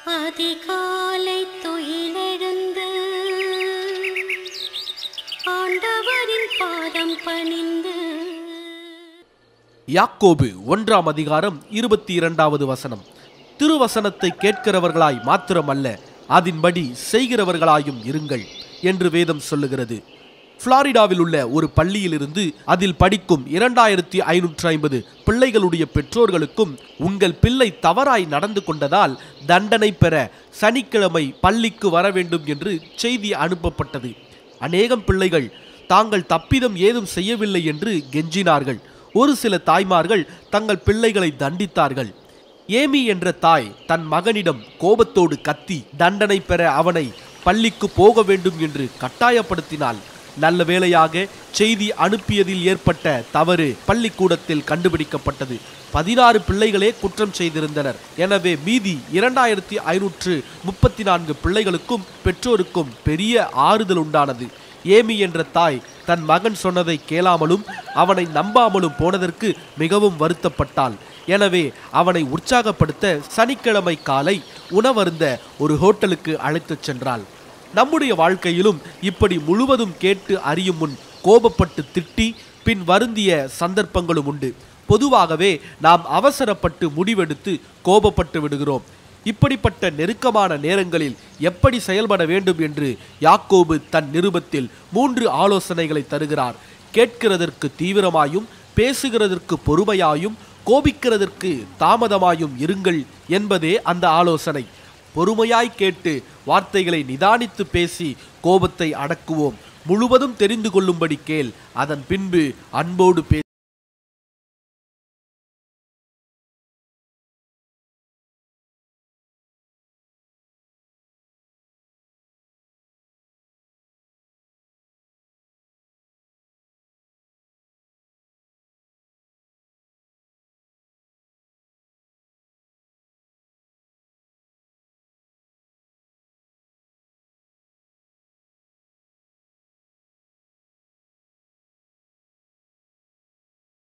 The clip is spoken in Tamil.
அதிகாலை துயிலெழுந்து ஆண்டவரின் பாதம் பணிந்து யாக்கோபு ஒன்றாம் அதிகாரம் இருபத்தி இரண்டாவது வசனம் திருவசனத்தை கேட்கிறவர்களாய் மாத்திரமல்ல அதின்படி செய்கிறவர்களாயும் இருங்கள் என்று வேதம் சொல்லுகிறது புளாரிடாவில் உள்ள ஒரு பள்ளியிலிருந்து அதில் படிக்கும் இரண்டாயிரத்தி ஐநூற்றி ஐம்பது பிள்ளைகளுடைய பெற்றோர்களுக்கும் உங்கள் பிள்ளை தவறாய் நடந்து கொண்டதால் தண்டனை பெற சனிக்கிழமை பள்ளிக்கு வர வேண்டும் என்று செய்தி அனுப்பப்பட்டது அநேகம் பிள்ளைகள் தாங்கள் தப்பிதம் ஏதும் செய்யவில்லை என்று கெஞ்சினார்கள் ஒரு சில தாய்மார்கள் தங்கள் பிள்ளைகளை தண்டித்தார்கள் ஏமி என்ற தாய் தன் மகனிடம் கோபத்தோடு கத்தி தண்டனை பெற அவனை பள்ளிக்கு போக வேண்டும் என்று கட்டாயப்படுத்தினாள் நல்ல வேளையாக செய்தி அனுப்பியதில் ஏற்பட்ட தவறு பள்ளிக்கூடத்தில் கண்டுபிடிக்கப்பட்டது பதினாறு பிள்ளைகளே குற்றம் செய்திருந்தனர் எனவே மீதி இரண்டாயிரத்தி ஐநூற்று முப்பத்தி நான்கு பிள்ளைகளுக்கும் பெற்றோருக்கும் பெரிய ஆறுதல் உண்டானது ஏமி என்ற தாய் தன் மகன் சொன்னதை கேளாமலும் அவனை நம்பாமலும் போனதற்கு மிகவும் வருத்தப்பட்டாள் எனவே அவனை உற்சாகப்படுத்த சனிக்கிழமை காலை உணவருந்த ஒரு ஹோட்டலுக்கு அழைத்துச் சென்றாள் நம்முடைய வாழ்க்கையிலும் இப்படி முழுவதும் கேட்டு அறியும் முன் கோபப்பட்டு திட்டி பின் வருந்திய சந்தர்ப்பங்களும் உண்டு பொதுவாகவே நாம் அவசரப்பட்டு முடிவெடுத்து கோபப்பட்டு விடுகிறோம் இப்படிப்பட்ட நெருக்கமான நேரங்களில் எப்படி செயல்பட வேண்டும் என்று யாக்கோபு தன் நிருபத்தில் மூன்று ஆலோசனைகளை தருகிறார் கேட்கிறதற்கு தீவிரமாயும் பேசுகிறதற்கு பொறுமையாயும் கோபிக்கிறதற்கு தாமதமாயும் இருங்கள் என்பதே அந்த ஆலோசனை பொறுமையாய் கேட்டு வார்த்தைகளை நிதானித்து பேசி கோபத்தை அடக்குவோம் முழுவதும் தெரிந்து கொள்ளும்படி கேள் அதன் பின்பு அன்போடு பே